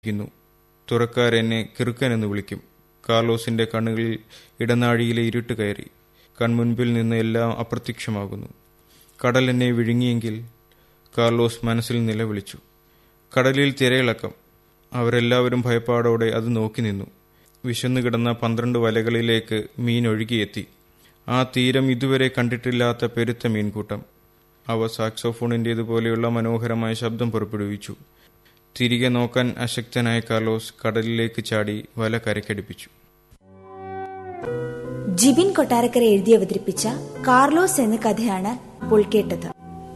ഇരിക്കുന്നു തുറക്കാരെന്നെ കിറുക്കനെന്ന് വിളിക്കും കാർലോസിന്റെ കണ്ണുകളിൽ ഇടനാഴിയിലെ ഇരുട്ട് കയറി കൺമുൻപിൽ നിന്ന് എല്ലാം അപ്രത്യക്ഷമാകുന്നു കടൽ എന്നെ വിഴുങ്ങിയെങ്കിൽ കാർലോസ് മനസ്സിൽ നിലവിളിച്ചു കടലിൽ തിരയിളക്കം അവരെല്ലാവരും ഭയപ്പാടോടെ അത് നോക്കി നിന്നു വിശന്നു കിടന്ന പന്ത്രണ്ട് വലകളിലേക്ക് മീൻ ഒഴുകിയെത്തി ആ തീരം ഇതുവരെ കണ്ടിട്ടില്ലാത്ത പെരുത്ത മീൻകൂട്ടം അവ സാക്സോഫോണിൻ്റേതുപോലെയുള്ള മനോഹരമായ ശബ്ദം പുറപ്പെടുവിച്ചു തിരികെ നോക്കാൻ അശക്തനായ കാർലോസ് കടലിലേക്ക് ചാടി വല കരക്കടിപ്പിച്ചു ജിബിൻ കൊട്ടാരക്കര എഴുതി അവതരിപ്പിച്ച കാർലോസ് എന്ന കഥയാണ് ഇപ്പോൾ കേട്ടത്